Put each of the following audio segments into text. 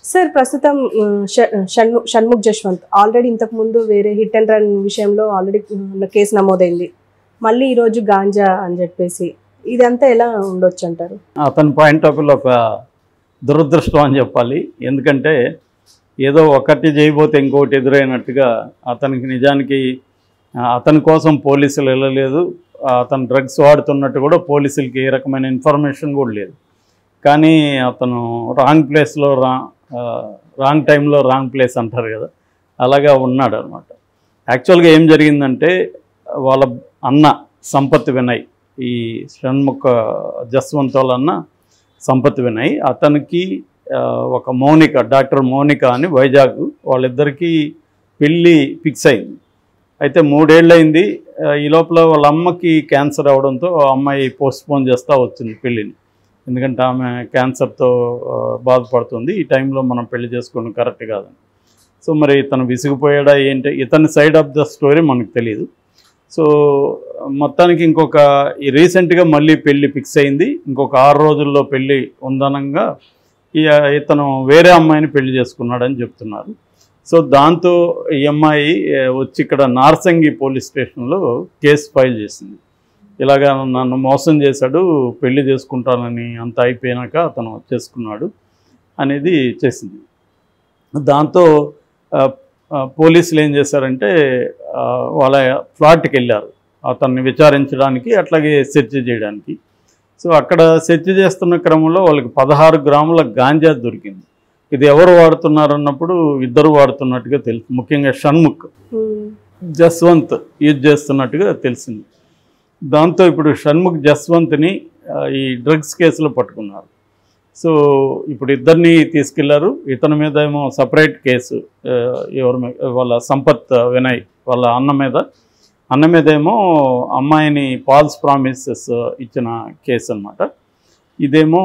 sir ప్రస్తుతం ఉమ్, ష- Shanmu- Shanmukh Jaswanth already ఇంతకు ముందు వేరే హిట్ అండ్ రన్ విషయంలో ఆల్రెడీ ఉమ్, కేసు నమోదైంది మళ్ళీ ఈరోజు గాంజా అని చెప్పేసి ఇదంతా ఎలా ఉండొచ్చు అంటారు అతని పాయింట్ ఆఫ్ వ్యూలో ఒక దురదృష్టం అని చెప్పాలి ఎందుకంటే ఏదో ఒకటి చేయబోతే ఇంకోటి ఎదురైనట్టుగా అతనికి నిజానికి ఆ, అతని కోసం పోలీసులు వెళ్ళలేదు ఆ, అతను డ్రగ్స్ వాడుతున్నట్టు కూడా పోలీసులకి ఏ రకమైన ఇన్ఫర్మేషన్ కూడా లేదు కానీ అతను రాంగ్ ప్లేస్లో రా రాంగ్ టైంలో రాంగ్ ప్లేస్ అంటారు కదా అలాగా ఉన్నాడు అనమాట యాక్చువల్గా ఏం జరిగిందంటే వాళ్ళ అన్న సంపత్ వినయ్ ఈ షణ్ముఖ జస్వంత్ వాళ్ళ అన్న సంపత్ వినయ్ అతనికి ఆ, ఒక మౌనిక డాక్టర్ మౌనిక అని వైజాగ్ వాళ్ళిద్దరికీ పెళ్ళి ఫిక్స్ అయింది అయితే మూడేళ్ళయింది ఆ, ఈ లోపల వాళ్ళ అమ్మకి క్యాన్సర్ అవడంతో ఆ అమ్మాయి పోస్ట్పోన్ చేస్తూ వచ్చింది పెళ్ళిని ఎందుకంటే ఆమె క్యాన్సర్తో ఆ, బాధపడుతుంది ఈ టైంలో మనం పెళ్లి చేసుకోవడం కరెక్ట్ కాదని సో మరి ఇతను విసిగిపోయాడా ఏంటి ఇతని సైడ్ ఆఫ్ ద స్టోరీ మనకు తెలియదు సో మొత్తానికి ఇంకొక ఈ రీసెంట్గా మళ్ళీ పెళ్ళి ఫిక్స్ అయింది ఇంకొక ఆరు రోజుల్లో పెళ్ళి ఉందనంగా ఈ ఇతను వేరే అమ్మాయిని పెళ్లి చేసుకున్నాడని చెప్తున్నారు సో దాంతో ఈ అమ్మాయి ఏ, వచ్చి ఇక్కడ నార్సంగి పోలీస్ స్టేషన్లో కేసు ఫైల్ చేసింది ఇలాగా నన్ను మోసం చేశాడు పెళ్లి చేసుకుంటానని అంత అయిపోయినాక అతను చేసుకున్నాడు అనేది చేసింది దాంతో ఆ, ఆ, పోలీసులు ఏం చేశారంటే ఆ, వాళ్ళ ఫ్లాట్కి వెళ్ళారు అతన్ని విచారించడానికి అట్లాగే సెర్చ్ చేయడానికి సో అక్కడ సెర్చ్ చేస్తున్న క్రమంలో వాళ్ళకి పదహారు గ్రాముల గాంజా దొరికింది ఇది ఎవరు వాడుతున్నారు అన్నప్పుడు ఇద్దరు వాడుతున్నట్టుగా తెలుసు ముఖ్యంగా షణ్ముఖ్ ఉమ్, జస్వంత్ యూజ్ చేస్తున్నట్టుగా తెలిసింది దాంతో ఇప్పుడు షణ్ముఖ్ జస్వంత్ని ఆ, ఈ డ్రగ్స్ కేసులో పట్టుకున్నారు సో ఇప్పుడు ఇద్దరిని తీసుకెళ్లారు ఇతని మీద ఏమో సపరేట్ కేసు ఆ, ఎవరి మీ- వాళ్ళ సంపత్ వినయ్ వాళ్ళ అన్న మీద అన్న మీద ఏమో అమ్మాయిని పాల్స్ ప్రామిసెస్ ఇచ్చిన కేసు అన్నమాట ఇదేమో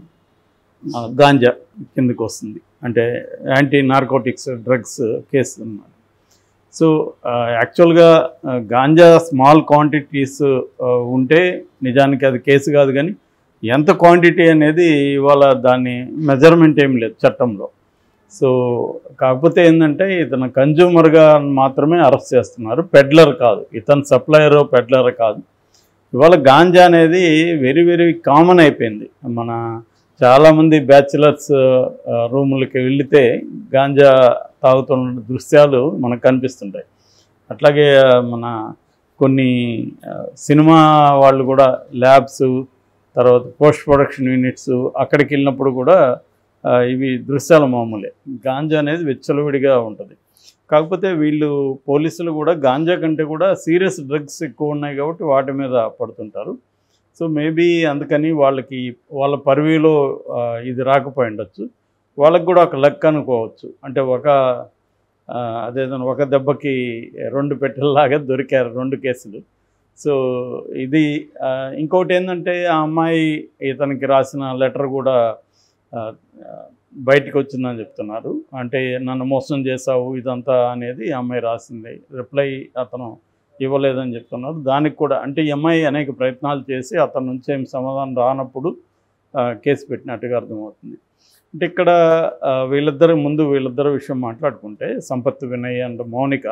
ఆ, గాంజా కిందకు వస్తుంది అంటే యాంటీ నార్కోటిక్స్ డ్రగ్స్ కేసు అన్నమాట సో యాక్చువల్గా గాంజా స్మాల్ క్వాంటిటీస్ ఉంటే నిజానికి అది కేసు కాదు కానీ ఎంత క్వాంటిటీ అనేది ఇవాళ దాన్ని మెజర్మెంట్ ఏం లేదు చట్టంలో సో కాకపోతే ఏంటంటే ఇతను కన్జ్యూమర్గా మాత్రమే అరెస్ట్ చేస్తున్నారు పెడ్లర్ కాదు ఇతను సప్లయర్ పెడ్లర్ కాదు ఇవాళ గాంజా అనేది వెరీ వెరీ కామన్ అయిపోయింది మన చాలామంది బ్యాచిలర్స్ రూములకి వెళితే గాంజా తాగుతున్న దృశ్యాలు మనకు కనిపిస్తుంటాయి అట్లాగే ఆ, మన కొన్ని ఆ, సినిమా వాళ్ళు కూడా ల్యాబ్స్ తర్వాత పోస్ట్ ప్రొడక్షన్ యూనిట్స్ అక్కడికి వెళ్ళినప్పుడు కూడా ఆ, ఇవి దృశ్యాల మామూలే గాంజా అనేది విచ్చలవిడిగా ఉంటుంది కాకపోతే వీళ్ళు పోలీసులు కూడా గాంజా కంటే కూడా సీరియస్ డ్రగ్స్ ఎక్కువ ఉన్నాయి కాబట్టి వాటి మీద పడుతుంటారు సో మేబీ అందుకని వాళ్ళకి వాళ్ళ పరివిలో ఆ, ఇది రాకపోయి ఉండొచ్చు వాళ్ళకి కూడా ఒక లక్ అనుకోవచ్చు అంటే ఒక ఆ, అదేదన్నా ఒక దెబ్బకి రెండు పెట్టెల్లాగా దొరికారు రెండు కేసులు సో ఇది ఆ, ఇంకోటి ఏంటంటే ఆ అమ్మాయి ఇతనికి రాసిన లెటర్ కూడా ఆ, ఆ, బయటికి వచ్చిందని చెప్తున్నారు అంటే నన్ను మోసం చేశావు ఇదంతా అనేది ఈ అమ్మాయి రాసింది రిప్లై అతను ఇవ్వలేదని చెప్తున్నారు దానికి కూడా అంటే ఈ అమ్మాయి అనేక ప్రయత్నాలు చేసి అతని నుంచి ఏం సమాధానం రానప్పుడు ఆ, కేసు పెట్టినట్టుగా అర్థమవుతుంది అంటే ఇక్కడ ఆ, వీళ్ళిద్దరి ముందు వీళ్ళిద్దరి విషయం మాట్లాడుకుంటే సంపత్ వినయ్ అండ్ మౌనిక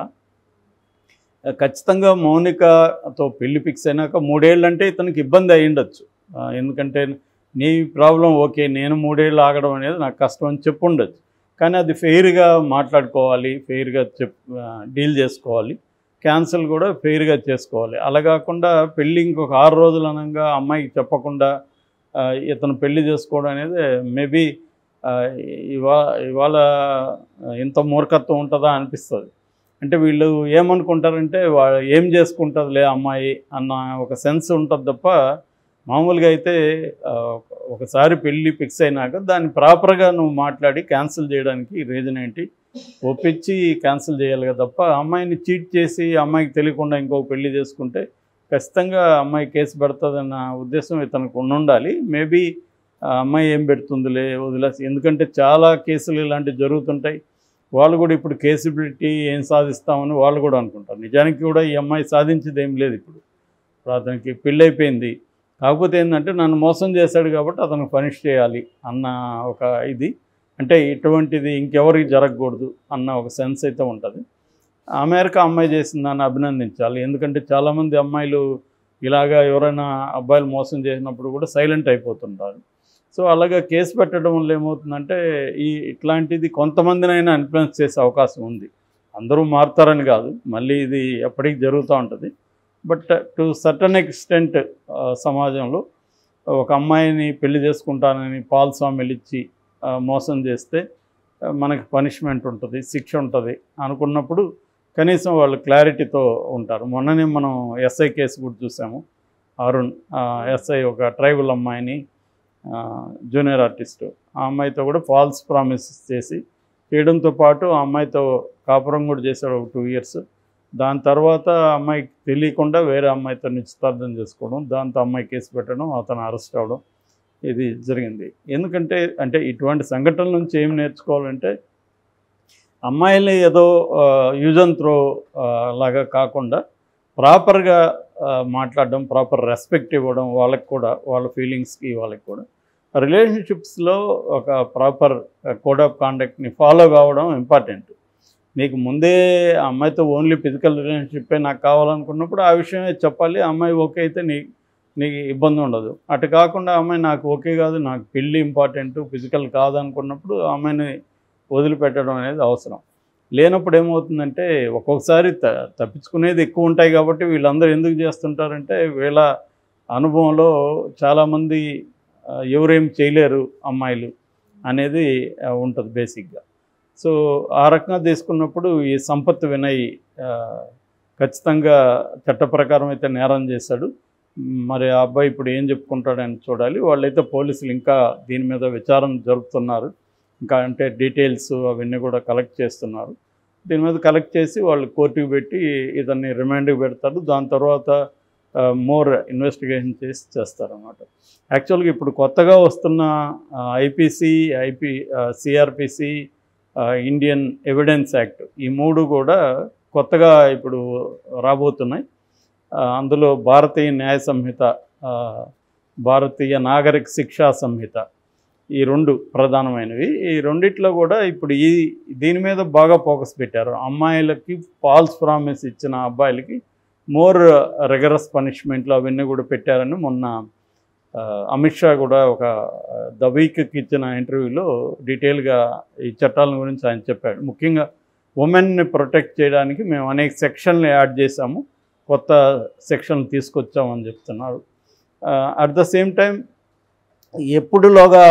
ఆ, ఖచ్చితంగా మౌనికతో పెళ్లి ఫిక్స్ అయినాక మూడేళ్ళు అంటే ఇతనికి ఇబ్బంది అయి ఉండొచ్చు ఆ, ఎందుకంటే నీ ప్రాబ్లం ఓకే నేను మూడేళ్ళు ఆగడం అనేది నాకు కష్టం అని చెప్పు ఉండొచ్చు కానీ అది ఫెయిర్గా మాట్లాడుకోవాలి ఫెయిర్గా చెప్ డీల్ చేసుకోవాలి క్యాన్సిల్ కూడా ఫెయిర్గా చేసుకోవాలి అలా కాకుండా పెళ్ళి ఇంకొక ఆరు రోజులు అనగా అమ్మాయికి చెప్పకుండా ఆ, ఇతను పెళ్లి చేసుకోవడం అనేది మేబీ ఇవా ఇవాళ ఇంత మూర్ఖత్వం ఉంటుందా అనిపిస్తుంది అంటే వీళ్ళు ఏమనుకుంటారంటే వా ఏం చేసుకుంటుందిలే అమ్మాయి అన్న ఒక సెన్స్ ఉంటుంది తప్ప మామూలుగా అయితే ఆ, ఒకసారి పెళ్ళి ఫిక్స్ అయినాక దాన్ని ప్రాపర్గా నువ్వు మాట్లాడి క్యాన్సిల్ చేయడానికి రీజన్ ఏంటి ఒప్పించి క్యాన్సిల్ చేయాలి కదా తప్ప అమ్మాయిని చీట్ చేసి అమ్మాయికి తెలియకుండా ఇంకొక పెళ్లి చేసుకుంటే ఖచ్చితంగా అమ్మాయి కేసు పెడుతుందన్న ఉద్దేశం ఇతనికి ఉండాలి మేబీ ఆ అమ్మాయి ఏం పెడుతుందిలే వదిలేసి ఎందుకంటే చాలా కేసులు ఇలాంటివి జరుగుతుంటాయి వాళ్ళు కూడా ఇప్పుడు కేసు పెట్టి ఏం సాధిస్తామని వాళ్ళు కూడా అనుకుంటారు నిజానికి కూడా ఈ అమ్మాయి సాధించేది ఏం లేదు ఇప్పుడు ఇప్పుడు అతనికి పెళ్ళి అయిపోయింది కాకపోతే ఏంటంటే నన్ను మోసం చేశాడు కాబట్టి అతను పనిష్ చేయాలి అన్న ఒక ఇది అంటే ఇటువంటిది ఇంకెవరికి జరగకూడదు అన్న ఒక సెన్స్ అయితే ఉంటుంది ఆ మేరకు ఆ అమ్మాయి చేసిందని అభినందించాలి ఎందుకంటే చాలామంది అమ్మాయిలు ఇలాగా ఎవరైనా అబ్బాయిలు మోసం చేసినప్పుడు కూడా సైలెంట్ అయిపోతుంటారు సో అలాగా కేసు పెట్టడం వల్ల ఏమవుతుందంటే ఈ ఇట్లాంటిది కొంతమందినైనా ఇన్ఫ్లుయెన్స్ చేసే అవకాశం ఉంది అందరూ మారుతారని కాదు మళ్ళీ ఇది ఎప్పటికీ జరుగుతూ ఉంటుంది బట్ టు సర్టన్ ఎక్స్టెంట్ సమాజంలో ఒక అమ్మాయిని పెళ్లి చేసుకుంటానని పాల్స్వామిలు ఇచ్చి ఆ, మోసం చేస్తే ఆ, మనకి పనిష్మెంట్ ఉంటుంది శిక్ష ఉంటుంది అనుకున్నప్పుడు కనీసం వాళ్ళు క్లారిటీతో ఉంటారు మొన్ననే మనం ఎస్ఐ కేసు కూడా చూసాము అరుణ్ ఎస్ఐ ఒక ట్రైబల్ అమ్మాయిని ఆ, జూనియర్ ఆర్టిస్టు ఆ అమ్మాయితో కూడా ఫాల్స్ ప్రామిస్ చేసి చేయడంతో పాటు ఆ అమ్మాయితో కాపురం కూడా చేశాడు ఒక టూ ఇయర్స్ దాని తర్వాత ఆ అమ్మాయికి తెలియకుండా వేరే అమ్మాయితో నిశ్చితార్థం చేసుకోవడం దాంతో అమ్మాయి కేసు పెట్టడం అతను అరెస్ట్ అవ్వడం ఇది జరిగింది ఎందుకంటే అంటే ఇటువంటి సంఘటనల నుంచి ఏం నేర్చుకోవాలంటే అమ్మాయిలు ఏదో యూజ్ అండ్ త్రో లాగా కాకుండా ప్రాపర్గా మాట్లాడడం ప్రాపర్ రెస్పెక్ట్ ఇవ్వడం వాళ్ళకి కూడా వాళ్ళ ఫీలింగ్స్కి వాళ్ళకి కూడా రిలేషన్షిప్స్లో ఒక ప్రాపర్ కోడ్ ఆఫ్ కాండక్ట్ని ఫాలో కావడం ఇంపార్టెంట్ నీకు ముందే ఆ అమ్మాయితో ఓన్లీ ఫిజికల్ రిలేషన్షిప్పే నాకు కావాలనుకున్నప్పుడు ఆ విషయమే చెప్పాలి ఆ అమ్మాయి ఓకే అయితే నీ నీకు ఇబ్బంది ఉండదు అటు కాకుండా ఆ అమ్మాయి నాకు ఓకే కాదు నాకు పెళ్ళి ఇంపార్టెంట్ ఫిజికల్ కాదనుకున్నప్పుడు ఆ అమ్మాయిని వదిలిపెట్టడం అనేది అవసరం లేనప్పుడు ఏమవుతుందంటే ఒక్కొక్కసారి త తప్పించుకునేది ఎక్కువ ఉంటాయి కాబట్టి వీళ్ళందరూ ఎందుకు చేస్తుంటారంటే వీళ్ళ అనుభవంలో చాలామంది ఆ, ఎవరేం చేయలేరు అమ్మాయిలు అనేది ఆ, ఉంటుంది బేసిక్గా సో ఆ రకంగా తీసుకున్నప్పుడు ఈ సంపత్ వినయ్ ఆ, ఖచ్చితంగా చట్ట ప్రకారం అయితే నేరం చేశాడు మరి ఆ అబ్బాయి ఇప్పుడు ఏం చెప్పుకుంటాడని చూడాలి వాళ్ళైతే పోలీసులు ఇంకా దీని మీద విచారణ జరుపుతున్నారు ఇంకా అంటే డీటెయిల్స్ అవన్నీ కూడా కలెక్ట్ చేస్తున్నారు దీని మీద కలెక్ట్ చేసి వాళ్ళు కోర్టుకి పెట్టి ఇతన్ని రిమాండ్కి పెడతారు దాని తర్వాత మోర్ ఇన్వెస్టిగేషన్ చేసి చేస్తారన్నమాట యాక్చువల్గా ఇప్పుడు కొత్తగా వస్తున్న IPC IP CRPC Indian evidence act ఈ మూడు కూడా కొత్తగా ఇప్పుడు రాబోతున్నాయి ఆ, అందులో భారతీయ న్యాయ సంహిత ఆ, భారతీయ నాగరిక శిక్షా సంహిత ఈ రెండు ప్రధానమైనవి ఈ రెండిట్లో కూడా ఇప్పుడు ఈ దీని మీద బాగా ఫోకస్ పెట్టారు అమ్మాయిలకి ఫాల్స్ ప్రామిస్ ఇచ్చిన అబ్బాయిలకి మోర్ రెగరస్ పనిష్మెంట్లు అవన్నీ కూడా పెట్టారని మొన్న ఆ, అమిత్ షా కూడా ఒక ద వీక్కి ఇచ్చిన ఇంటర్వ్యూలో డీటెయిల్గా ఈ చట్టాల గురించి ఆయన చెప్పాడు ముఖ్యంగా ఉమెన్ని ప్రొటెక్ట్ చేయడానికి మేము అనేక సెక్షన్లు యాడ్ చేశాము కొత్త సెక్షన్లు తీసుకొచ్చామని చెప్తున్నారు అట్ ద సేమ్ టైం ఎప్పుడులోగా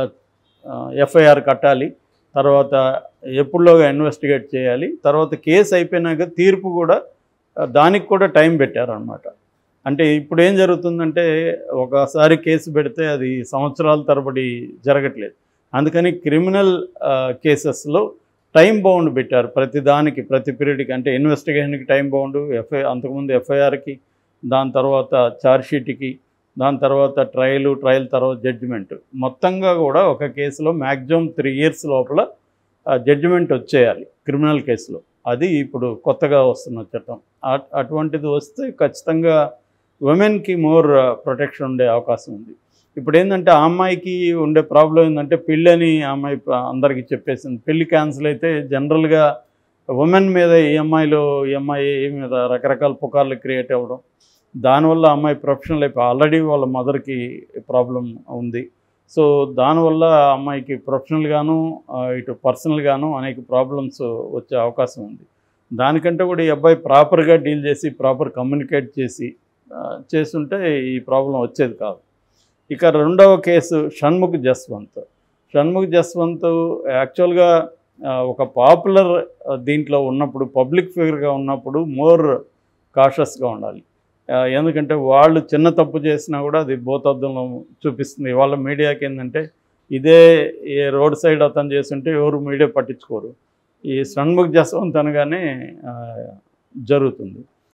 ఎఫ్ఐఆర్ కట్టాలి తర్వాత ఎప్పుడులోగా ఇన్వెస్టిగేట్ చేయాలి తర్వాత కేసు అయిపోయినాక తీర్పు కూడా ఆ, దానికి కూడా టైం పెట్టారనమాట అంటే ఇప్పుడు ఏం జరుగుతుందంటే ఒకసారి కేసు పెడితే అది సంవత్సరాల తరబడి జరగట్లేదు అందుకని క్రిమినల్ కేసెస్లో టైం బౌండ్ పెట్టారు ప్రతి దానికి ప్రతి పీరియడ్కి అంటే ఇన్వెస్టిగేషన్కి టైం బౌండ్ ఎఫ్ఐ అంతకుముందు ఎఫ్ఐఆర్కి దాని తర్వాత ఛార్జ్షీట్కి దాని తర్వాత ట్రయల్ ట్రయల్ తర్వాత జడ్జిమెంట్ మొత్తంగా కూడా ఒక కేసులో మ్యాక్సిమం త్రీ ఇయర్స్ లోపల జడ్జిమెంట్ వచ్చేయాలి క్రిమినల్ కేసులో అది ఇప్పుడు కొత్తగా వస్తున్న చట్టం అట్- అటువంటిది వస్తే ఖచ్చితంగా ఉమెన్కి మోర్ ప్రొటెక్షన్ ఉండే అవకాశం ఉంది ఇప్పుడు ఏంటంటే ఆ అమ్మాయికి ఉండే ప్రాబ్లం ఏంటంటే పెళ్ళి అని ఆ అమ్మాయి ప- అందరికీ చెప్పేసింది పెళ్ళి క్యాన్సిల్ అయితే జనరల్గా ఉమెన్ మీద ఈ అమ్మాయిలో ఈ అమ్మాయి మీద రకరకాల పుకార్లు క్రియేట్ అవ్వడం దానివల్ల ఆ అమ్మాయి ప్రొఫెషనల్ అయిపోయి ఆల్రెడీ వాళ్ళ మదర్కి ప్రాబ్లం ఉంది సో దానివల్ల ఆ అమ్మాయికి ప్రొఫెషనల్గాను ఆ, ఇటు పర్సనల్గాను అనేక ప్రాబ్లమ్స్ వచ్చే అవకాశం ఉంది దానికంటే కూడా ఈ అబ్బాయి ప్రాపర్గా డీల్ చేసి ప్రాపర్ కమ్యూనికేట్ చేసి ఆ, చేస్తుంటే ఈ ప్రాబ్లం వచ్చేది కాదు ఇక రెండవ కేసు షణ్ముఖ్ జస్వంత్ షణ్ముఖ్ జస్వంత్ యాక్చువల్గా ఆ, ఒక పాపులర్ దీంట్లో ఉన్నప్పుడు పబ్లిక్ ఫిగర్గా ఉన్నప్పుడు మోర్ కాషస్గా ఉండాలి ఆ, ఎందుకంటే వాళ్ళు చిన్న తప్పు చేసినా కూడా అది భూతద్దంలో చూపిస్తుంది వాళ్ళ మీడియాకి ఏంటంటే ఇదే ఈ రోడ్ సైడ్ అతను చేస్తుంటే ఎవరు మీడియా పట్టించుకోరు ఈ షణ్ముఖ్ జస్వంత్ అనగానే ఆ, జరుగుతుంది